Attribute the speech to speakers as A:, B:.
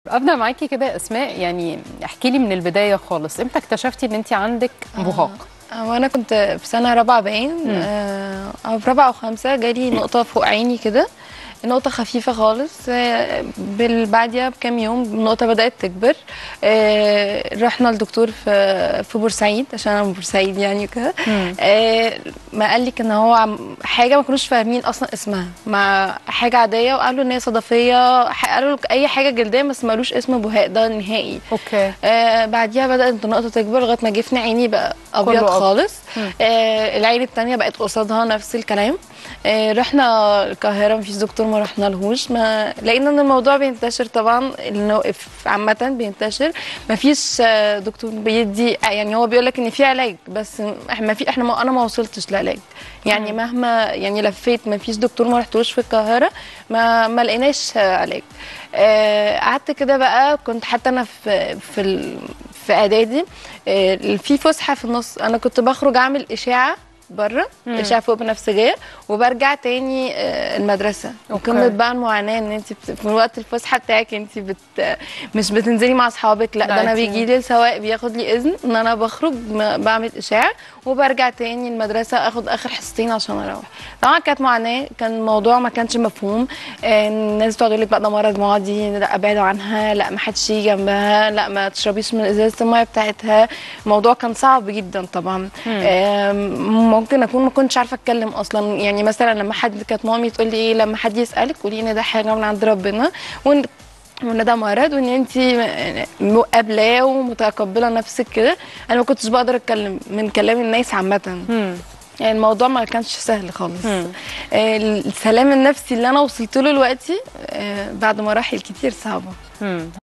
A: ابدا معاكي كده يا اسماء يعني احكي لي من البدايه خالص امتى اكتشفتي ان انت عندك بهاق
B: وانا كنت في سنه رابعه باين آه، او في رابعه او خمسه جالي نقطه فوق عيني كده نقطة خفيفة خالص آه، بال- بعديها بكام يوم النقطة بدأت تكبر آه، رحنا لدكتور في في بورسعيد عشان أنا من بورسعيد يعني كده آه، ما قال لك إن هو عم- حاجة ما كانوش فاهمين أصلا اسمها مع حاجة عادية وقالوا إن هي صدفية ح- قالوا لك أي حاجة جلدية بس مالوش اسم بهاق ده نهائي
A: اوكي
B: آه بعديها بدأت النقطة تكبر لغاية ما جفن عيني بقى أبيض
A: كله أبيض.
B: خالص آه العين التانية بقت قصادها نفس الكلام آه رحنا القاهرة مفيش دكتور ما رحنا لهوش ما لقينا ان الموضوع بينتشر طبعا انه في- عامة بينتشر مفيش آه، دكتور بيدي يعني هو بيقول لك ان في علاج بس احنا في احنا ما انا ما وصلتش لعلاج يعني مهما يعني لفيت مفيش دكتور ما رحتوش في القاهرة ما ما لقيناش آه، علاج آه، قعدت كده بقى كنت حتى انا في في ال- في اعدادي آه، في فسحه في النص انا كنت بخرج اعمل اشاعه بره اشاعه فوق بنفسجيه وبرجع تاني آه، المدرسه
A: أوكي.
B: وكملت بقى المعاناه ان انت بت... في وقت الفسحه بتاعك انت بت... مش بتنزلي مع اصحابك لا,
A: لا،
B: ده انا
A: أنت-
B: بيجي لي السواق بياخد لي اذن ان انا بخرج م- بعمل اشاعه وبرجع تاني المدرسه اخد اخر حصتين عشان اروح طبعا كانت معاناه كان الموضوع ما كانش مفهوم آه، الناس بتقعد تقول لك بقى ده مرض معدي لا ابعدوا عنها لا ما حدش يجي جنبها لا ما تشربيش من ازازه الميه بتاعتها الموضوع كان صعب جدا طبعا آم، ممكن اكون ما كنتش عارفه اتكلم اصلا يعني مثلا لما حد كانت مامي تقول لي ايه لما حد يسالك قولي ان ده حاجه من عند ربنا وان وان ده مرض وان انت قابلاه ومتقبله نفسك كده انا ما كنتش بقدر اتكلم من كلام الناس عامه
A: مم.
B: يعني الموضوع ما كانش سهل خالص آه، السلام النفسي اللي انا وصلت له دلوقتي آه، بعد مراحل كتير صعبه
A: مم.